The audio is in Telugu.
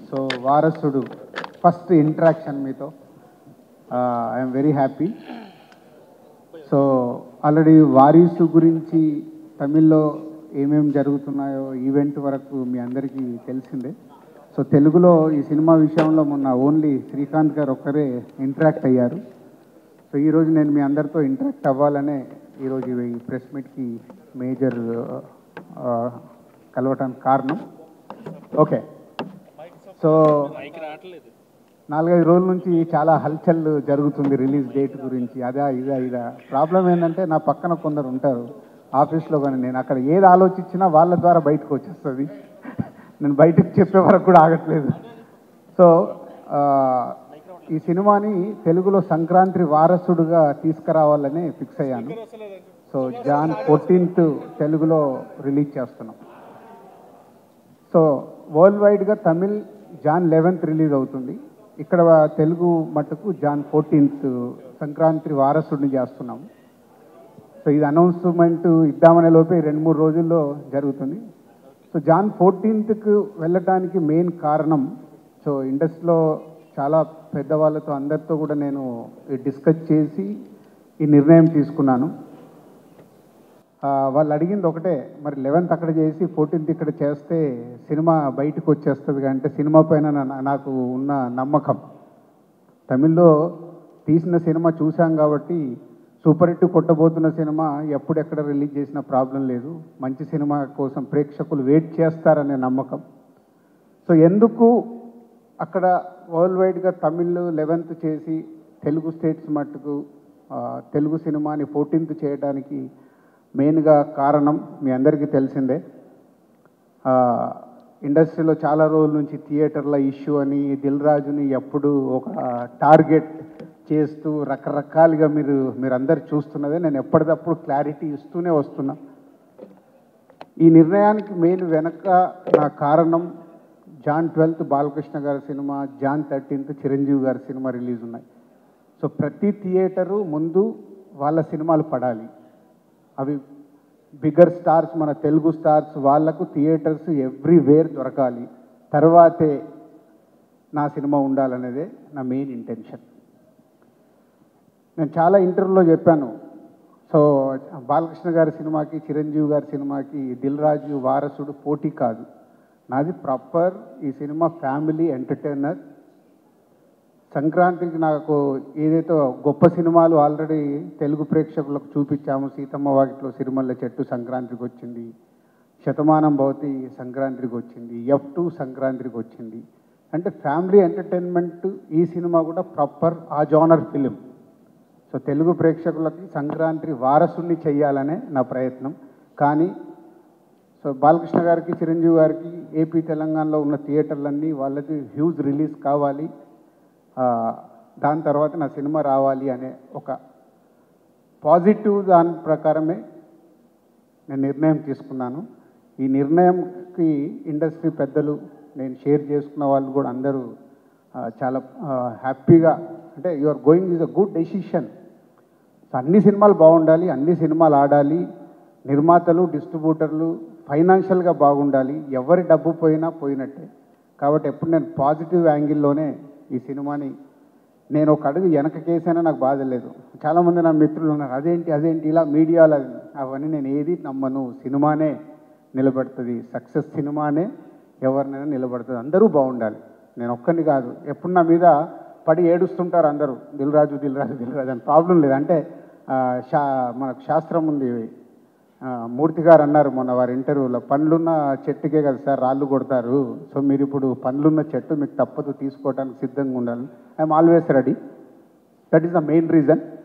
సో వారసుడు ఫస్ట్ ఇంటరాక్షన్ మీతో I'm very happy so already Varisu గురించి తమిళ్లో ఏమేమి జరుగుతున్నాయో ఈవెంట్ వరకు మీ అందరికీ తెలిసిందే సో తెలుగులో ఈ సినిమా విషయంలో మొన్న ఓన్లీ శ్రీకాంత్ గారు ఒక్కరే ఇంటరాక్ట్ అయ్యారు సో ఈరోజు నేను మీ అందరితో ఇంటరాక్ట్ అవ్వాలనే ఈరోజు ఈ ప్రెస్ మీట్కి మేజర్ కలవటానికి కారణం ఓకే సో నాలుగైదు రోజుల నుంచి చాలా హల్చల్ జరుగుతుంది రిలీజ్ డేట్ గురించి అదా ఇదా ఇదా ప్రాబ్లం ఏంటంటే నా పక్కన కొందరు ఉంటారు ఆఫీస్లో కానీ నేను అక్కడ ఏది ఆలోచించినా వాళ్ళ ద్వారా బయటకు వచ్చేస్తుంది నేను బయటకు చెప్పే వరకు కూడా ఆగట్లేదు సో ఆ, ఈ సినిమాని తెలుగులో సంక్రాంతి వారసుడుగా తీసుకురావాలని ఫిక్స్ అయ్యాను సో జాన్ ఫోర్టీన్త్ తెలుగులో రిలీజ్ చేస్తున్నాం సో వరల్డ్ వైడ్గా తమిళ్ జాన్ లెవెన్త్ రిలీజ్ అవుతుంది ఇక్కడ తెలుగు మట్టుకు జాన్ ఫోర్టీన్త్ సంక్రాంతి వారసుడిని చేస్తున్నాం సో ఇది అనౌన్స్మెంట్ ఇద్దామనే లోపే ఈ రెండు మూడు రోజుల్లో జరుగుతుంది సో జాన్ ఫోర్టీన్త్కు వెళ్ళటానికి మెయిన్ కారణం సో ఇండస్ట్రీలో చాలా పెద్దవాళ్ళతో అందరితో కూడా నేను డిస్కస్ చేసి ఈ నిర్ణయం తీసుకున్నాను ఆ, వాళ్ళు అడిగింది ఒకటే మరి లెవెన్త్ అక్కడ చేసి ఫోర్టీన్త్ ఇక్కడ చేస్తే సినిమా బయటకు వచ్చేస్తుంది అంటే సినిమా పైన నా- నాకు ఉన్న నమ్మకం తమిళ్లో తీసిన సినిమా చూసాం కాబట్టి సూపర్ హిట్ కొట్టబోతున్న సినిమా ఎప్పుడెక్కడ రిలీజ్ చేసిన ప్రాబ్లం లేదు మంచి సినిమా కోసం ప్రేక్షకులు వెయిట్ చేస్తారనే నమ్మకం సో ఎందుకు అక్కడ వరల్డ్ వైడ్గా తమిళ్ లెవెన్త్ చేసి తెలుగు స్టేట్స్ మట్టుకు ఆ, తెలుగు సినిమాని ఫోర్టీన్త్ చేయడానికి మెయిన్గా కారణం మీ అందరికీ తెలిసిందే ఆ, ఇండస్ట్రీలో చాలా రోజుల నుంచి థియేటర్ల ఇష్యూ అని దిల్ రాజుని ఎప్పుడు ఒక టార్గెట్ చేస్తూ రకరకాలుగా మీరు మీరందరు చూస్తున్నదే నేను ఎప్పటికప్పుడు క్లారిటీ ఇస్తూనే వస్తున్నా ఈ నిర్ణయానికి మెయిన్ వెనక నా కారణం జాన్ ట్వెల్త్ బాలకృష్ణ గారి సినిమా జాన్ థర్టీన్త్ చిరంజీవి గారి సినిమా రిలీజ్ ఉన్నాయి సో ప్రతి థియేటరు ముందు వాళ్ళ సినిమాలు పడాలి అవి బిగ్గర్ స్టార్స్ మన తెలుగు స్టార్స్ వాళ్లకు థియేటర్స్ ఎవ్రీవేర్ దొరకాలి తర్వాతే నా సినిమా ఉండాలనేదే నా మెయిన్ ఇంటెన్షన్ నేను చాలా ఇంటర్వ్యూలో చెప్పాను సో బాలకృష్ణ గారి సినిమాకి చిరంజీవి గారి సినిమాకి దిల్ రాజు వారసుడు పోటీ కాదు నాది ప్రాపర్ ఈ సినిమా ఫ్యామిలీ ఎంటర్టైనర్ సంక్రాంతికి నాకు ఏదైతే గొప్ప సినిమాలు ఆల్రెడీ తెలుగు ప్రేక్షకులకు చూపించాము సీతమ్మ వాకిట్లో సిరిమల్ల చెట్టు సంక్రాంతికి వచ్చింది శతమానం భవతి సంక్రాంతికి వచ్చింది ఎఫ్ టూ సంక్రాంతికి వచ్చింది అంటే ఫ్యామిలీ ఎంటర్టైన్మెంట్ ఈ సినిమా కూడా ప్రాపర్ ఆ జానర్ ఫిలిం సో తెలుగు ప్రేక్షకులకి సంక్రాంతి వారసుని చెయ్యాలనే నా ప్రయత్నం కానీ సో బాలకృష్ణ గారికి చిరంజీవి గారికి ఏపీ తెలంగాణలో ఉన్న థియేటర్లన్నీ వాళ్ళకి హ్యూజ్ రిలీజ్ కావాలి ఆ, దాని తర్వాత నా సినిమా రావాలి అనే ఒక పాజిటివ్ దాని ప్రకారమే నేను నిర్ణయం తీసుకున్నాను ఈ నిర్ణయంకి ఇండస్ట్రీ పెద్దలు నేను షేర్ చేసుకున్న వాళ్ళు కూడా అందరూ ఆ, చాలా హ్యాపీగా అంటే you are going is a good decision so అన్ని సినిమాలు బాగుండాలి అన్ని సినిమాలు ఆడాలి నిర్మాతలు డిస్ట్రిబ్యూటర్లు ఫైనాన్షియల్గా బాగుండాలి ఎవరి డబ్బు పోయినా పోయినట్టే కాబట్టి ఎప్పుడు నేను పాజిటివ్ యాంగిల్లోనే ఈ సినిమాని నేను ఒక అడుగు వెనకకేసైనా నాకు బాధ లేదు చాలామంది నా మిత్రులు ఉన్నారు అదేంటి అదేంటి ఇలా మీడియాలో అవన్నీ నేను ఏది నమ్మను సినిమానే నిలబడుతుంది సక్సెస్ సినిమానే ఎవరినైనా నిలబడుతుంది అందరూ బాగుండాలి నేను ఒక్కరిని కాదు ఎప్పుడు నా మీద పడి ఏడుస్తుంటారు అందరూ దిల్రాజు దిల్రాజు దిల్రాజు అని ప్రాబ్లం లేదు అంటే ఆ, శా మనకు శాస్త్రం ఉంది ఆ, మూర్తి గారు అన్నారు మొన్న వారి ఇంటర్వ్యూలో పండ్లున్న చెట్టుకే కదా సార్ రాళ్ళు కొడతారు సో మీరు ఇప్పుడు పండ్లున్న చెట్టు మీకు తప్పదు తీసుకోవడానికి సిద్ధంగా ఉండాలి I'm always ready that is the main reason